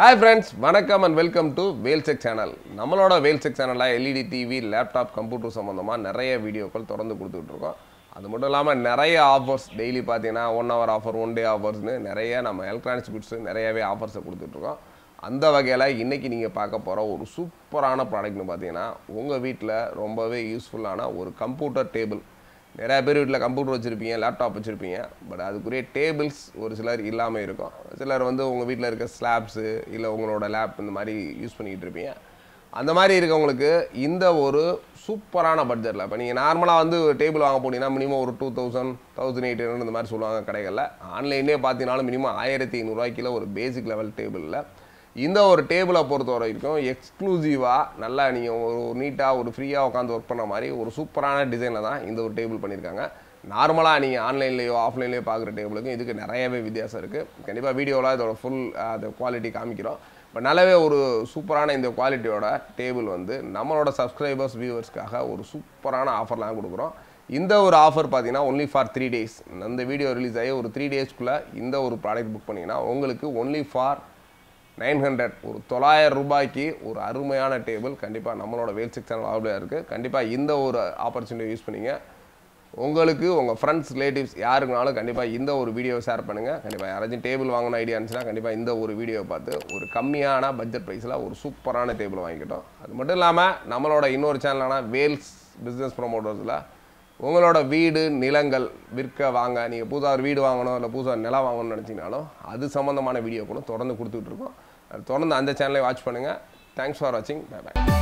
hi friends வணக்கம் and welcome to வேல்செக் channel நம்மளோட வேல்செக் சேனலில் எல்இடி டிவி லேப்டாப் கம்ப்யூட்டர் சம்மந்தமாக நிறைய வீடியோக்கள் தொடர்ந்து கொடுத்துட்டு இருக்கோம் அது மட்டும் இல்லாமல் நிறைய ஆஃபர்ஸ் டெய்லி பார்த்தீங்கன்னா one hour offer one day ஆஃபர்ஸ்னு நிறைய நம்ம எலக்ட்ரானிக்ஸ் குட்ஸு நிறையவே ஆஃபர்ஸை கொடுத்துட்ருக்கோம் அந்த வகையில் இன்றைக்கி நீங்கள் பார்க்க போகிற ஒரு சூப்பரான ப்ராடக்ட்னு பார்த்தீங்கன்னா உங்கள் வீட்டில் ரொம்பவே யூஸ்ஃபுல்லான ஒரு கம்ப்யூட்டர் டேபிள் நிறைய பேர் வீட்டில் கம்ப்யூட்டர் வச்சுருப்பீங்க லேப்டாப் வச்சுருப்பீங்க பட் அதுக்குரிய டேபிள்ஸ் ஒரு சிலர் இல்லாமல் இருக்கும் சிலர் வந்து உங்கள் வீட்டில் இருக்க ஸ்லாப்ஸு இல்லை உங்களோட லேப் இந்த மாதிரி யூஸ் பண்ணிக்கிட்டு இருப்பீங்க அந்த மாதிரி இருக்கவங்களுக்கு இந்த ஒரு சூப்பரான பட்ஜெட்டில் இப்போ நீங்கள் நார்மலாக வந்து டேபிள் வாங்க போனீங்கன்னா மினிமம் ஒரு two thousand thousand eight hundred இந்த மாதிரி சொல்லுவாங்க கடைகளில் ஆன்லைன்லேயே பார்த்தீங்கன்னாலும் மினிமம் ஆயிரத்தி ஐநூறுரூவாய்க்கில் ஒரு பேசிக் லெவல் டேபிளில் இந்த ஒரு டேபிளை பொறுத்த வரைக்கும் எக்ஸ்க்ளூசிவாக நல்லா நீங்கள் ஒரு நீட்டாக ஒரு ஃப்ரீயாக உட்காந்து ஒர்க் பண்ண மாதிரி ஒரு சூப்பரான டிசைனில் தான் இந்த ஒரு டேபிள் பண்ணியிருக்காங்க நார்மலாக நீங்கள் ஆன்லைன்லேயோ ஆஃப்லைன்லேயோ பார்க்குற டேபிளுக்கும் இதுக்கு நிறையவே வித்தியாசம் இருக்குது கண்டிப்பாக வீடியோவில் இதோட ஃபுல் அந்த குவாலிட்டி காமிக்கிறோம் பட் நல்லாவே ஒரு சூப்பரான இந்த குவாலிட்டியோட டேபிள் வந்து நம்மளோட சப்ஸ்கிரைபர்ஸ் வியூவர்ஸ்க்காக ஒரு சூப்பரான ஆஃபர்லாம் கொடுக்குறோம் இந்த ஒரு ஆஃபர் பார்த்தீங்கன்னா ஒன்லி ஃபார் த்ரீ டேஸ் அந்த வீடியோ ரிலீஸ் ஆகி ஒரு த்ரீ டேஸ்க்குள்ளே இந்த ஒரு ப்ராடக்ட் புக் பண்ணிங்கன்னா உங்களுக்கு ஒன்லி ஃபார் நைன் ஹண்ட்ரட் ஒரு தொள்ளாயிரம் ரூபாய்க்கு ஒரு அருமையான டேபிள் கண்டிப்பாக நம்மளோட வேல்சிக் சேனல் அவைலபிளாக இருக்குது கண்டிப்பாக இந்த ஒரு ஆப்பர்ச்சுனிட்டி யூஸ் பண்ணிங்க உங்களுக்கு உங்கள் ஃப்ரெண்ட்ஸ் ரிலேட்டிவ்ஸ் யாருக்குனாலும் கண்டிப்பாக இந்த ஒரு வீடியோ ஷேர் பண்ணுங்கள் கண்டிப்பாக யாராச்சும் டேபிள் வாங்கணும் ஐடியா இருந்துச்சுன்னா கண்டிப்பாக இந்த ஒரு வீடியோவை பார்த்து ஒரு கம்மியான பட்ஜெட் ப்ரைஸில் ஒரு சூப்பரான டேபிள் வாங்கிக்கிட்டோம் அது மட்டும் இல்லாமல் நம்மளோட இன்னொரு சேனலான வேல்ஸ் பிஸ்னஸ் ப்ரொமோட்டர்ஸில் உங்களோட வீடு நிலங்கள் விற்க வாங்க நீங்கள் புதுசாக ஒரு வீடு வாங்கணும் இல்லை புதுசாக நிலம் வாங்கணும்னு நினச்சிங்கனாலும் அது சம்மந்தமான வீடியோ கூட தொடர்ந்து கொடுத்துட்ருக்கோம் தொடர்ந்து அந்த சேனலை வாட்ச் பண்ணுங்கள் தேங்க்ஸ் ஃபார் வாட்சிங் பை பை